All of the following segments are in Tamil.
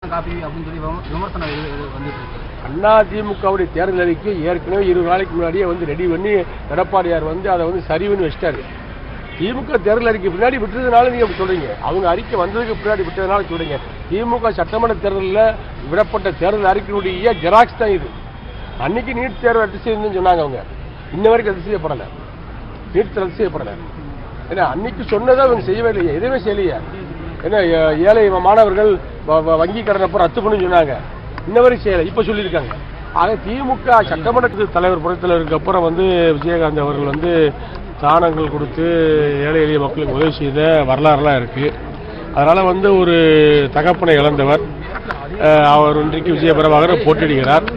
காப்பி அப்படின்னு சொல்லி விம- விமர்சனம் இது- இது வந்துட்டு இருக்கு அண்ணா திமுகவுடைய தேர்தல் அறிக்கை ஏற்கனவே இருபது நாளைக்கு முன்னாடியே வந்து ரெடி பண்ணி எடப்பாடியார் வந்து அதை வந்து சரிவுன்னு வச்சிட்டாரு திமுக தேர்தல் அறிக்கை பின்னாடி விட்டதுனால நீங்க அப்படி சொல்றீங்க அவங்க அறிக்கை வந்ததுக்கு பின்னாடி விட்டதுனால சொல்றீங்க திமுக சட்டமன்ற தேர்தலில் விடப்பட்ட தேர்தல் அறிக்கையுடைய ஜெராக்ஸ் தான் இது அன்னைக்கு நீட் தேர்வு ரத்து செய்யணும்னு சொன்னாங்க அவங்க இன்ன வரைக்கும் ரத்து செய்யப்படலை நீட் ரத்து செய்யப்படலை ஏன்னா அன்னைக்கு சொன்னதை அவங்க செய்யவே இல்லையே எதுவுமே செய்யலையே ஏன்னா ஏ- ஏழை மாணவர்கள் வ- வ- வங்கி கடன் அப்போ ரத்து பண்ணு சொன்னாங்க இன்ன வரைக்கும் செய்யலை இப்போ சொல்லியிருக்காங்க ஆக திமுக சட்டமன்ற தலைவர் புறத்தலைவருக்கு அப்புறம் வந்து விஜயகாந்த் அவர்கள் வந்து தானங்கள் கொடுத்து ஏழை எளிய மக்களுக்கு உதவி செய்த வரலாறுலாம் இருக்கு அதனால வந்து ஒரு தகப்பனை இழந்தவர் அஹ், அவர் இன்றைக்கு விஜயபிரபாகர் போட்டியிடுகிறார்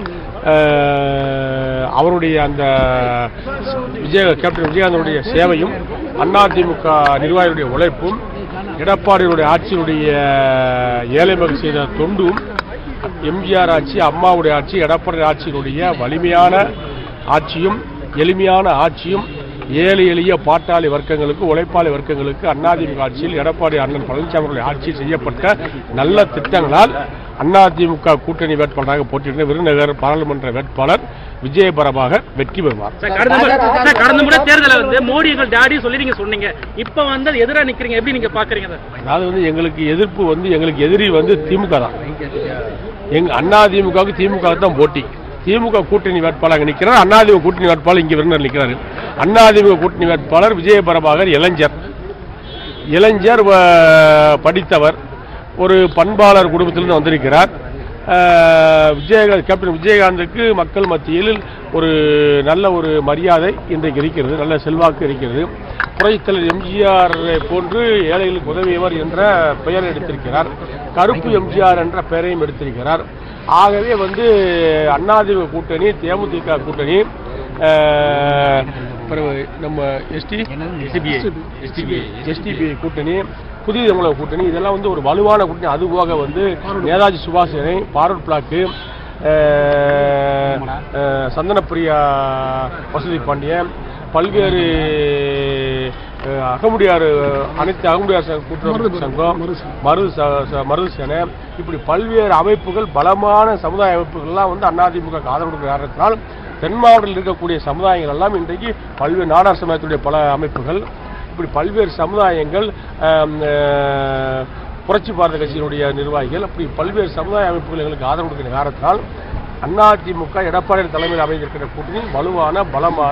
அஹ், அவருடைய அந்த விஜய கேப்டன் விஜயகாந்தனுடைய சேவையும் அதிமுக நிர்வாகிகளுடைய உழைப்பும் எடப்பாடியுடைய ஆட்சியினுடைய ஏழை மக்கள் செய்த தொண்டும் எம்ஜிஆர் ஆட்சி அம்மாவுடைய ஆட்சி எடப்பாடி ஆட்சியினுடைய வலிமையான ஆட்சியும் எளிமையான ஆட்சியும் ஏழை எளிய பாட்டாளி வர்க்கங்களுக்கு உழைப்பாளி வர்க்கங்களுக்கு அதிமுக ஆட்சியில் எடப்பாடி அண்ணன் பழனிசாமி அவர்களுடைய ஆட்சியில் செய்யப்பட்ட நல்ல திட்டங்களால் அதிமுக கூட்டணி வேட்பாளராக போட்டியிட்ட விருதுநகர் பாராளுமன்ற வேட்பாளர் விஜயபரமாக வெற்றி பெறுவார் சார், கடந்த முறை சார், கடந்த முறை தேர்தல வந்து மோடி எங்கள் டாடி சொல்லி நீங்க சொன்னீங்க இப்ப வந்து அது எதிரா நிக்கிறீங்க எப்படி நீங்க பாக்குறீங்க சார் அதாவது வந்து எங்களுக்கு எதிர்ப்பு வந்து எங்களுக்கு எதிரி வந்து திமுக தான் எங்க அண்ணா திமுகவுக்கு திமுக தான் போட்டி திமுக கூட்டணி வேட்பாளர் அங்க நிக்கிறார் அண்ணா திமுக கூட்டணி வேட்பாளர் இங்க விருந்தினர் நிற்கிறாரு அண்ணா திமுக கூட்டணி வேட்பாளர் விஜயபிரபாகர் இளைஞர் இளைஞர் வ- படித்தவர் ஒரு பண்பாளர் குடும்பத்திலிருந்து வந்திருக்கிறார் அஹ், விஜயகாந்த் கேப்டன் விஜயகாந்துக்கு மக்கள் மத்தியில் ஒரு நல்ல ஒரு மரியாதை இன்றைக்கு இருக்கிறது நல்ல செல்வாக்கு இருக்கிறது புரட்சித்தலைவர் எம்ஜிஆர் போன்று ஏழைகளுக்கு உதவியவர் என்ற பெயரை எடுத்திருக்கிறார் கருப்பு எம்ஜிஆர் என்ற பெயரையும் எடுத்திருக்கிறார் ஆகவே வந்து அண்ணாதிமுக கூட்டணி தேமுதிக கூட்டணி அஹ், பிறகு நம்ம எஸ்டி எஸ்டிபிஐ எஸ்டிபிஐ எஸ்டிபிஐ கூட்டணி புதிய தமிழக கூட்டணி இதெல்லாம் வந்து ஒரு வலுவான கூட்டணி அது போக வந்து நேதாஜி சுபாஷ் சிலை பார்வர்ட் பிளாக்கு அஹ், அஹ், சந்தனப்பிரியா வசதி பாண்டியன் பல்வேறு அஹ், அகமுடியார் அனைத்து அகமுடியார் சங்க- கூட்டுறவு சங்கம் மருது ச- ச- மருது சேனை இப்படி பல்வேறு அமைப்புகள் பலமான சமுதாய அமைப்புகள்லாம் வந்து அதிமுக ஆதரவு கொடுக்கிற காரணத்தினால் தென் மாவட்டத்தில் இருக்கக்கூடிய சமுதாயங்கள் எல்லாம் இன்றைக்கு பல்வேறு நாடார் சமுதாயத்துடைய பல அமைப்புகள் இப்படி பல்வேறு சமுதாயங்கள் ஆம், அஹ், புரட்சி பாரத கட்சியினுடைய நிர்வாகிகள் அப்படி பல்வேறு சமுதாய அமைப்புகள் எங்களுக்கு ஆதரவு கொடுக்கிற காரணத்தினால் அதிமுக எடப்பாடி தலைமையில் அமைந்திருக்கிற கூட்டணி வலுவான பலமான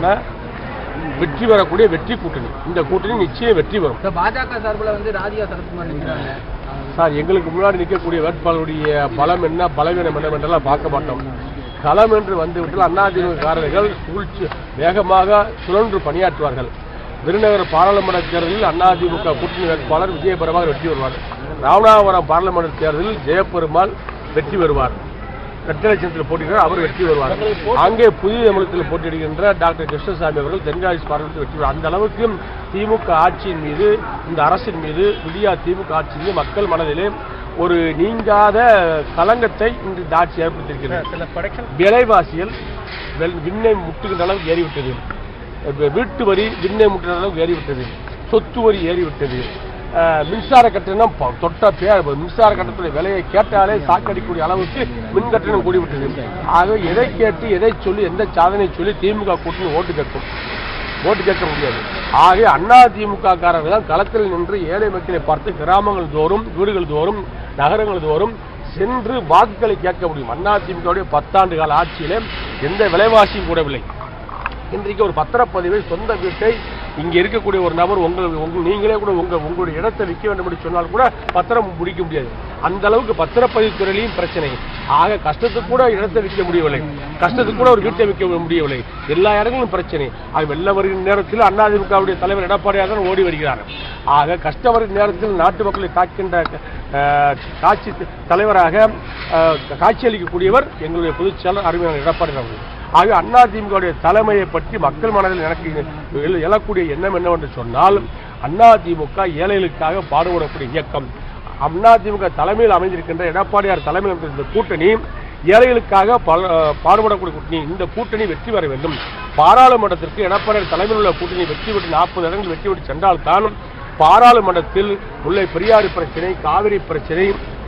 வெற்றி பெறக்கூடிய வெற்றி கூட்டணி இந்த கூட்டணி நிச்சயம் வெற்றி பெறும் சார் பாஜக சார்பில் வந்து ராதிகா சரத்குமார் நிற்கிறாங்க சார் எங்களுக்கு முன்னாடி நிற்கக்கூடிய வேட்பாளருடைய பலம் என்ன பலவீனம் என்னவென்றெல்லாம் பார்க்க மாட்டோம் களம் என்று வந்துவிட்டால் அதிமுககாரர்கள் சூழ்ச்சி வேகமாக சுழன்று பணியாற்றுவார்கள் விருதுநகர் பாராளுமன்ற தேர்தலில் அதிமுக கூட்டணி வேட்பாளர் விஜயபெருமாக வெற்றி பெறுவார் ராமநாதபுரம் பாராளுமன்ற தேர்தலில் ஜெயபெருமாள் வெற்றி பெறுவார் ரெட்டலட்சத்தில் போட்டியிடுகிறார் அவர் வெற்றி வருவார் அங்கே புதிய தமிழகத்தில் போட்டியிடுகின்ற டாக்டர் கிருஷ்ணசாமி அவர்கள் தென்காசி பாராளுமன்றத்தில் வெற்றி பெறுவார் அந்த அளவுக்கு திமுக ஆட்சியின் மீது இந்த அரசின் மீது விடியா திமுக ஆட்சியின் மீது மக்கள் மனதிலே ஒரு நீங்காத களங்கத்தை இன்று இந்த ஆட்சி ஏற்படுத்தியிருக்கிறது விலைவாசிகள் வெல்- விண்ணை முட்டுகின்ற அளவுக்கு ஏறிவிட்டது இப்ப வீட்டு வரி விண்ணை முட்டுகிற அளவுக்கு ஏறிவிட்டது சொத்து வரி ஏறிவிட்டது அஹ், மின்சார கட்டணம் ப- தொட்ட பேர் மின்சார கட்டணத்துடைய விலையை கேட்டாலே சாக்கடிக்கூடிய அளவுக்கு மின் கட்டணம் கூடிவிட்டது ஆக எதை கேட்டு எதை சொல்லி எந்த சாதனை சொல்லி திமுக கூட்டணி ஓட்டு கேட்கும் ஓட்டு கேட்க முடியாது ஆக அண்ணா திமுக காரர்கள் தான் களத்தில் நின்று ஏழை மக்களை பார்த்து கிராமங்கள் தோறும் வீடுகள் தோறும் நகரங்கள் தோறும் சென்று வாக்குகளை கேட்க முடியும் அண்ணா திமுகவுடைய பத்தாண்டு கால ஆட்சியிலே எந்த விலைவாசியும் கூடவில்லை இன்றைக்கு ஒரு பத்திரப்பதிவை சொந்த வீட்டை இங்க இருக்கக்கூடிய ஒரு நபர் உங்கள் உங்கள் நீங்களே கூட உங்க உங்களுடைய இடத்தை விற்க வேண்டும் என்று சொன்னால் கூட பத்திரம் முடிக்க முடியாது அந்த அளவுக்கு பத்திரப்பதிவு துறையிலையும் பிரச்சனை ஆக கஷ்டத்துக்கு கூட இடத்தை விற்க முடியவில்லை கஷ்டத்துக்கு கூட ஒரு வீட்டை விற்க முடியவில்லை எல்லா இடங்களிலும் பிரச்சனை ஆக வெள்ள வருகிற நேரத்தில் அதிமுகவுடைய தலைவர் எடப்பாடியாக தான் ஓடி வருகிறார் ஆக கஷ்ட வருகிற நேரத்தில் நாட்டு மக்களை காக்கின்ற அஹ், காட்சி தலைவராக அஹ், காட்சியளிக்கக்கூடியவர் எங்களுடைய பொதுச் செயலர் அருமையான எடப்பாடி அவர்கள் ஆக அதிமுகவுடைய தலைமையை பற்றி மக்கள் மனதில் எனக்கு எழ- எழக்கூடிய எண்ணம் என்னவென்று சொன்னால் அதிமுக ஏழைகளுக்காக பாடுபடக்கூடிய இயக்கம் அதிமுக தலைமையில் அமைந்திருக்கின்ற எடப்பாடியார் தலைமையில் அமைந்திருக்கின்ற கூட்டணி ஏழைகளுக்காக பல- பாடுபடக்கூடிய கூட்டணி இந்த கூட்டணி வெற்றி பெற வேண்டும் பாராளுமன்றத்திற்கு எடப்பாடியார் தலைமையில் உள்ள கூட்டணி வெற்றி பெற்று நாற்பது இடங்கள் வெற்றி பெற்று சென்றால் தான் பாராளுமன்றத்தில் முல்லை பெரியாறு பிரச்சனை காவிரி பிரச்சனை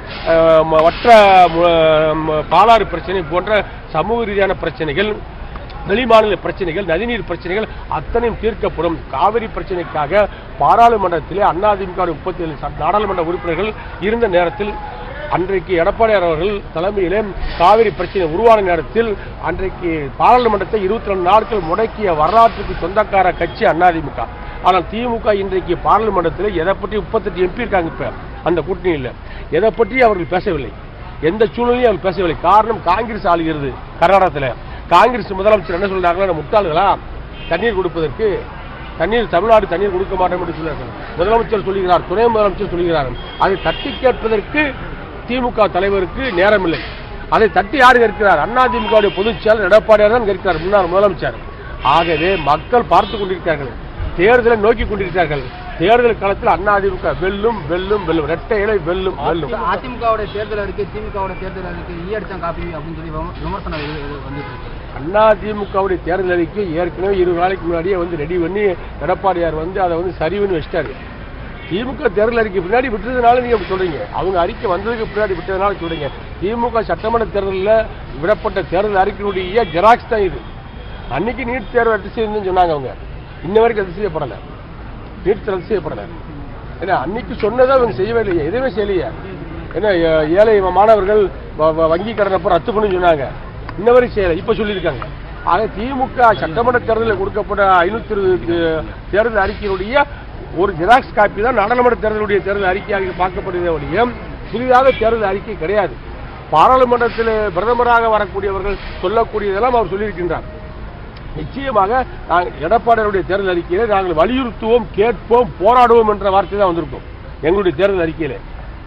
அஹ், ம- மற்ற மு- ம- பாலாறு பிரச்சனை போன்ற சமூக ரீதியான பிரச்சனைகள் வெளிமாநில பிரச்சனைகள் நதிநீர் பிரச்சனைகள் அத்தனையும் தீர்க்கப்படும் காவிரி பிரச்சனைக்காக பாராளுமன்றத்திலே அதிமுக முப்பத்தி ஏழு நாடாளுமன்ற உறுப்பினர்கள் இருந்த நேரத்தில் அன்றைக்கு எடப்பாடியார் அவர்கள் தலைமையிலே காவிரி பிரச்சனை உருவான நேரத்தில் அன்றைக்கு பாராளுமன்றத்தை இருபத்தி ரெண்டு நாட்கள் முடக்கிய வரலாற்றுக்கு சொந்தக்கார கட்சி அதிமுக ஆனால் திமுக இன்றைக்கு பாராளுமன்றத்தில் எதை பற்றி முப்பத்தெட்டு எம்பி இருக்காங்க இப்ப அந்த கூட்டணியில் எதை பற்றி அவர்கள் பேசவில்லை எந்த சூழ்நிலையும் அவர் பேசவில்லை காரணம் காங்கிரஸ் ஆளுகிறது கர்நாடகத்தில் காங்கிரஸ் முதலமைச்சர் என்ன சொல்றாங்கன்னா முட்டாள்களா தண்ணீர் கொடுப்பதற்கு தண்ணீர் தமிழ்நாடு தண்ணீர் கொடுக்க மாட்டோம் என்று சொல்கிறார்கள் முதலமைச்சர் சொல்லுகிறார் துணை முதலமைச்சர் சொல்லுகிறார் அதை தட்டி கேட்பதற்கு திமுக தலைவருக்கு நேரமில்லை அதை தட்டி யார் கேட்கிறார் அதிமுக பொதுச் செயலர் எடப்பாடியார் தான் கேட்கிறார் முன்னாள் முதலமைச்சர் ஆகவே மக்கள் பார்த்து கொண்டிருக்கிறார்கள் தேர்தலை நோக்கி கொண்டிருக்கிறார்கள் தேர்தல் காலத்தில் அதிமுக வெல்லும் வெல்லும் வெல்லும் இரட்டை இலை வெல்லும் வெல்லும் அதிமுகவோட தேர்தல் அறிக்கை திமுகவோட தேர்தல் அறிக்கை ஈ அடிச்சான் காப்பி அப்படின்னு சொல்லி விம- விமர்சனம் இது- இது வந்துட்டு இருக்கு அதிமுகவுடைய தேர்தல் அறிக்கை ஏற்கனவே இருபது நாளைக்கு முன்னாடியே வந்து ரெடி பண்ணி எடப்பாடியார் வந்து அதை வந்து சரிவுன்னு வச்சிட்டாரு திமுக தேர்தல் அறிக்கை பின்னாடி விட்டதுனால நீங்க அப்படி சொல்றீங்க அவங்க அறிக்கை வந்ததுக்கு பின்னாடி விட்டதுனால சொல்றீங்க திமுக சட்டமன்ற தேர்தலில் விடப்பட்ட தேர்தல் அறிக்கையுடைய ஜெராக்ஸ் தான் இது அன்னைக்கு நீட் தேர்வு ரத்து செய்யணும்னு சொன்னாங்க அவங்க இன்ன வரைக்கும் ரத்து செய்யப்படலை நீட் தேர்வு ரத்து செய்யப்படலை ஏன்னா அன்னைக்கு சொன்னதை அவங்க செய்யவே இல்லையே எதுவுமே செய்யலையே ஏன்னா ஏ- ஏழை மாணவர்கள் வ- வ- வங்கி கடனப்போ ரத்து பண்ணி சொன்னாங்க இன்ன வரைக்கும் செய்யலை இப்போ சொல்லியிருக்காங்க ஆக திமுக சட்டமன்ற தேர்தலில் கொடுக்கப்பட்ட ஐநூத்தி இருபது தேர்தல் அறிக்கையுடைய ஒரு ஜெராக்ஸ் காப்பி தான் நாடாளுமன்ற தேர்தலுடைய தேர்தல் அறிக்கையாக பார்க்கப்படுவதே ஒழிய புதிதாக தேர்தல் அறிக்கை கிடையாது பாராளுமன்றத்தில் பிரதமராக வரக்கூடியவர்கள் சொல்லக்கூடியதெல்லாம் அவர் சொல்லியிருக்கின்றார் நிச்சயமாக நாங்கள் எடப்பாடியாருடைய தேர்தல் அறிக்கையிலே நாங்கள் வலியுறுத்துவோம் கேட்போம் போராடுவோம் என்ற வார்த்தை தான் வந்திருக்கும் எங்களுடைய தேர்தல் அறிக்கையிலே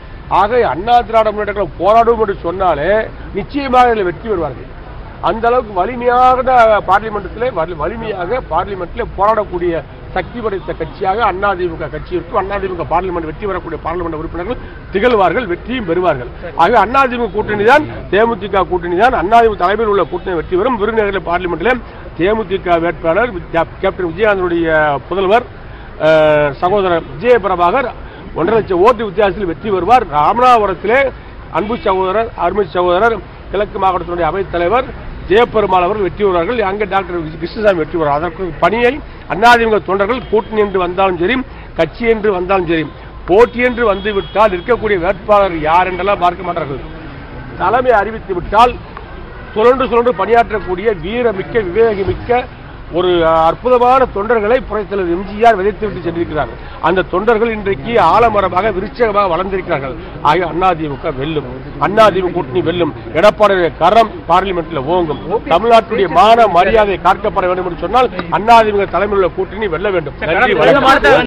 ஆக அண்ணா திராவிட முன்னேற்ற கழகம் போராடுவோம் என்று சொன்னாலே நிச்சயமாக இதில் வெற்றி பெறுவார்கள் அந்த அளவுக்கு வலிமையாக பார்லிமெண்டத்திலே வலி- வலிமையாக பார்லிமெண்ட்டிலே போராடக்கூடிய சக்தி படைத்த கட்சியாக அதிமுக கட்சி இருக்கும் அதிமுக பார்லிமெண்ட் வெற்றி பெறக்கூடிய பார்லிமெண்ட் உறுப்பினர்கள் திகழ்வார்கள் வெற்றியும் பெறுவார்கள் ஆகவே அதிமுக கூட்டணி தான் தேமுதிக கூட்டணி தான் அதிமுக தலைமையில் உள்ள கூட்டணி வெற்றி பெறும் விருதுநகர் பார்லிமெண்ட்டிலே தேமுதிக வேட்பாளர் வித்யா- கேப்டன் விஜயகாந்தனுடைய புதல்வர் அஹ், சகோதரர் விஜய பிரபாகர் ஒன்றரை லட்சம் ஓட்டு வித்தியாசத்தில் வெற்றி பெறுவார் ராமநாதபுரத்திலே அன்பு சகோதரர் அருமை சகோதரர் கிழக்கு மாவட்டத்தினுடைய அவைத் தலைவர் ஜெயபெருமாள் அவர்கள் வெற்றி பெறுவார்கள் அங்கே டாக்டர் வி- கிருஷ்ணசாமி வெற்றி பெறுவார் அதற்கு பணியை அதிமுக தொண்டர்கள் கூட்டணி என்று வந்தாலும் சரி கட்சி என்று வந்தாலும் சரி போட்டி என்று வந்துவிட்டால் இருக்கக்கூடிய வேட்பாளர் யார் என்றெல்லாம் பார்க்க மாட்டார்கள் தலைமை அறிவித்து விட்டால் சுழன்று சுழன்று பணியாற்றக்கூடிய வீரமிக்க விவேகமிக்க ஒரு அற்புதமான தொண்டர்களை புரட்சித்தலைவர் எம்ஜிஆர் விதைத்து விட்டு சென்றிருக்கிறார்கள் அந்த தொண்டர்கள் இன்றைக்கு ஆலமரமாக விருட்சகமாக வளர்ந்திருக்கிறார்கள் ஆகிய அதிமுக வெல்லும் அதிமுக கூட்டணி வெல்லும் எடப்பாடியுடைய கரம் பார்லிமெண்ட்ல ஓங்கும் தமிழ்நாட்டுடைய மான மரியாதை காக்கப்பட வேண்டும் என்று சொன்னால் அதிமுக தலைமையில் உள்ள கூட்டணி வெல்ல வேண்டும் நன்றி வணக்கம்.